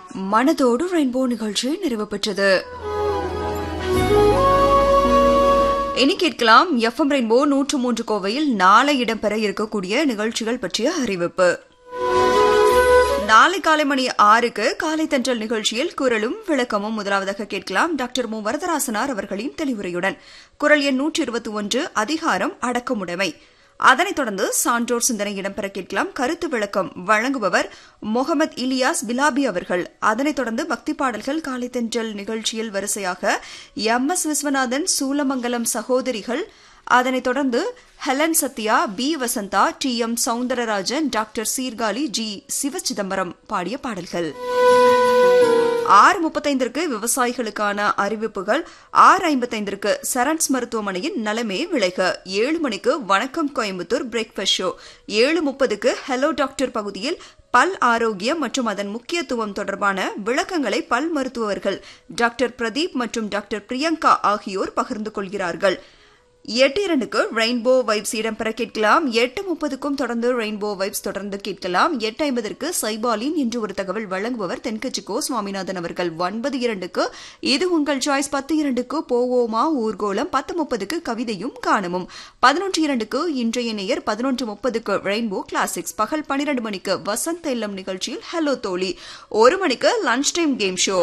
மனதோடு ரெயின்போ நிகழ்ச்சி நிறைவு பெற்றது இனி கேட்கலாம் எஃப்எம் ரெயின்போ நூற்று மூன்று கோவையில் நாளை இடம்பெற இருக்கக்கூடிய நிகழ்ச்சிகள் பற்றிய அறிவிப்பு நாளை காலை மணி ஆறுக்கு காலை தென்றல் நிகழ்ச்சியில் குரலும் விளக்கமும் முதலாவதாக கேட்கலாம் டாக்டர் மு வரதராசனார் அவர்களின் தெளிவுரையுடன் குரல் எண் நூற்றி இருபத்தி ஒன்று அதிகாரம் அடக்கமுடைமை அதனைத் தொடர்ந்து சான்றோர் சிந்தனை இடம்பெற கேட்கலாம் கருத்து விளக்கம் வழங்குபவர் முகமது இலியாஸ் பிலாபி அவர்கள் அதனைத் தொடர்ந்து பக்தி பாடல்கள் காலை தென்றல் நிகழ்ச்சியில் வரிசையாக எம் எஸ் விஸ்வநாதன் சூலமங்கலம் சகோதரிகள் அதனைத் தொடர்ந்து Helen Sathya P Vasantha T M Soundararajan doctor Sirkazhi G Sivachidambaram பாடிய பாடல்கள் ஆறு முப்பத்தைந்திற்கு விவசாயிகளுக்கான அறிவிப்புகள் ஆறு ஐம்பத்தைந்திற்கு சரண்ஸ் மருத்துவமனையின் நலமே விளைக ஏழு மணிக்கு வணக்கம் கோயம்புத்தூர் பிரேக்ஃபாஸ்ட் ஷோ ஏழு முப்பதுக்கு ஹலோ டாக்டர் பகுதியில் பல் ஆரோக்கியம் மற்றும் அதன் முக்கியத்துவம் தொடர்பான விளக்கங்களை பல் மருத்துவர்கள் டாக்டர் பிரதீப் மற்றும் டாக்டர் பிரியங்கா ஆகியோர் பகிர்ந்து கொள்கிறார்கள் எட்டு இரண்டுக்கு ரெயின்போ வைப்ஸ் இடம்பெற கேட்கலாம் எட்டு முப்பதுக்கும் தொடர்ந்து ரெயின்போ வைப்ஸ் தொடர்ந்து கேட்கலாம் எட்டு ஐம்பதற்கு சைபாலின் என்று ஒரு தகவல் வழங்குபவர் தென்கட்சிக்கோ சுவாமிநாதன் அவர்கள் ஒன்பது இரண்டுக்கு இது உங்கள் சாய்ஸ் பத்து இரண்டுக்கு போவோமா ஊர்கோலம் பத்து முப்பதுக்கு கவிதையும் காணமும் பதினொன்று இரண்டுக்கு இன்றைய நேயர் பதினொன்று முப்பதுக்கு ரெயின்போ கிளாசிக்ஸ் பகல் பனிரெண்டு மணிக்கு வசந்த் இல்லம் நிகழ்ச்சியில் ஹலோ தோழி ஒரு மணிக்கு லஞ்ச் டைம் கேம் ஷோ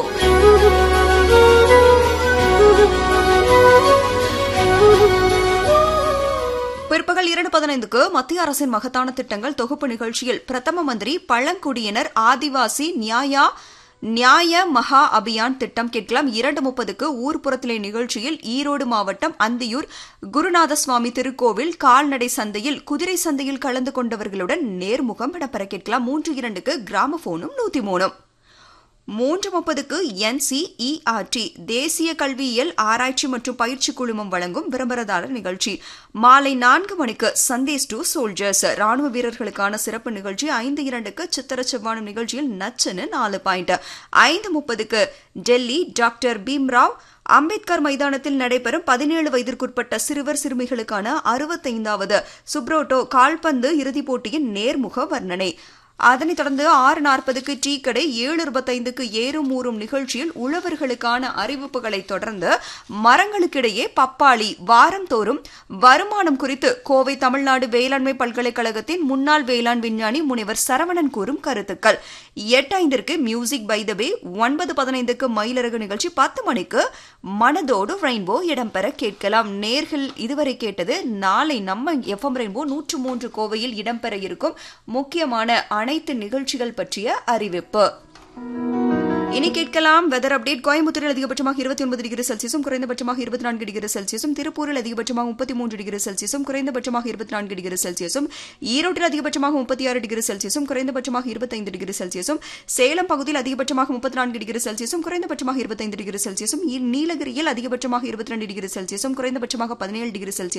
பிற்பகல் இரண்டு பதினைந்துக்கு மத்திய அரசின் மகத்தான திட்டங்கள் தொகுப்பு நிகழ்ச்சியில் பிரதம மந்திரி பழங்குடியினர் ஆதிவாசி நியாயா நியாய மகா அபியான் திட்டம் கேட்கலாம் இரண்டு முப்பதுக்கு ஊர்ப்புறத்திலே நிகழ்ச்சியில் ஈரோடு மாவட்டம் அந்தியூர் குருநாத சுவாமி திருக்கோவில் கால்நடை சந்தையில் குதிரை சந்தையில் கலந்து கொண்டவர்களுடன் நேர்முகம் இடம்பெற கேட்கலாம் மூன்று இரண்டுக்கு கிராமபோனும் நூத்தி மூணும் மூன்று முப்பதுக்கு என்சிஇஆர்டி தேசிய கல்வியியல் ஆராய்ச்சி மற்றும் பயிற்சி குழுமம் வழங்கும் விளம்பரதாரர் நிகழ்ச்சி மாலை நான்கு மணிக்கு சந்தேஸ் டு சோல்ஜர்ஸ் ராணுவ வீரர்களுக்கான சிறப்பு நிகழ்ச்சி ஐந்து இரண்டுக்கு சித்திர செவ்வானம் நிகழ்ச்சியில் நச்சுன்னு நாலு பாயிண்ட் ஐந்து முப்பதுக்கு டெல்லி டாக்டர் பீம்ராவ் அம்பேத்கர் மைதானத்தில் நடைபெறும் பதினேழு வயதிற்குட்பட்ட சிறுவர் சிறுமிகளுக்கான அறுபத்தைந்தாவது சுப்ரோட்டோ கால்பந்து இறுதிப் போட்டியின் நேர்முக வர்ணனை அதனைத் தொடர்ந்து ஆறு நாற்பதுக்கு டீ கடை ஏழு இருபத்தைந்துக்கு ஏறும் ஊறும் நிகழ்ச்சியில் உழவர்களுக்கான அறிவிப்புகளை தொடர்ந்து மரங்களுக்கிடையே பப்பாளி வாரந்தோறும் வருமானம் குறித்து கோவை தமிழ்நாடு வேளாண்மை பல்கலைக்கழகத்தின் முன்னாள் வேளாண் விஞ்ஞானி முனைவர் சரவணன் கூறும் கருத்துக்கள் எட்டு ஐந்திற்கு மியூசிக் பை த வே ஒன்பது பதினைந்துக்கு மயிலரகு நிகழ்ச்சி பத்து மணிக்கு மனதோடு ரெயின்போ இடம்பெற கேட்கலாம் நேர்கள் இதுவரை கேட்டது நாளை நம்ம எஃப்எம் ரெயின்போ நூற்று மூன்று கோவையில் இடம்பெற இருக்கும் முக்கியமான அனைத்து நிகழ்ச்சிகள் பற்றிய அறிவிப்பு இனி கேட்கலாம் வெதர் அப்டேட் கோயம்புத்தூரில் அதிகபட்சமாக இருபத்தி ஒன்பது டிகிரி செல்சியஸும் குறைந்தபட்சமாக இருபத்தி நான்கு டிகிரி செல்சியஸும் திருப்பூரில் அதிகபட்சமாக முப்பத்தி மூன்று டிகிரி செல்சியஸும் குறைந்தபட்சமாக இருபத்தி நான்கு டிகிரி செல்சியஸும் ஈரோட்டில் அதிகபட்சமாக முப்பத்தி ஆறு டிகிரி செல்சியஸும் குறைந்தபட்சமாக இருபத்தைந்து டிகிரி செல்சியஸும் சேலம் பகுதியில் அதிகபட்சமாக முப்பத்தி நான்கு டிகிரி செல்சியஸும் குறைந்தபட்சமாக இருபத்தைந்து டிகிரி செல்சியஸும் நீலகிரியில் அதிகபட்சமாக இருபத்தி ரெண்டு டிகிரி செல்சியஸும் குறைந்தபட்சமாக பதினேழு டிகிரி செல்சியஸ்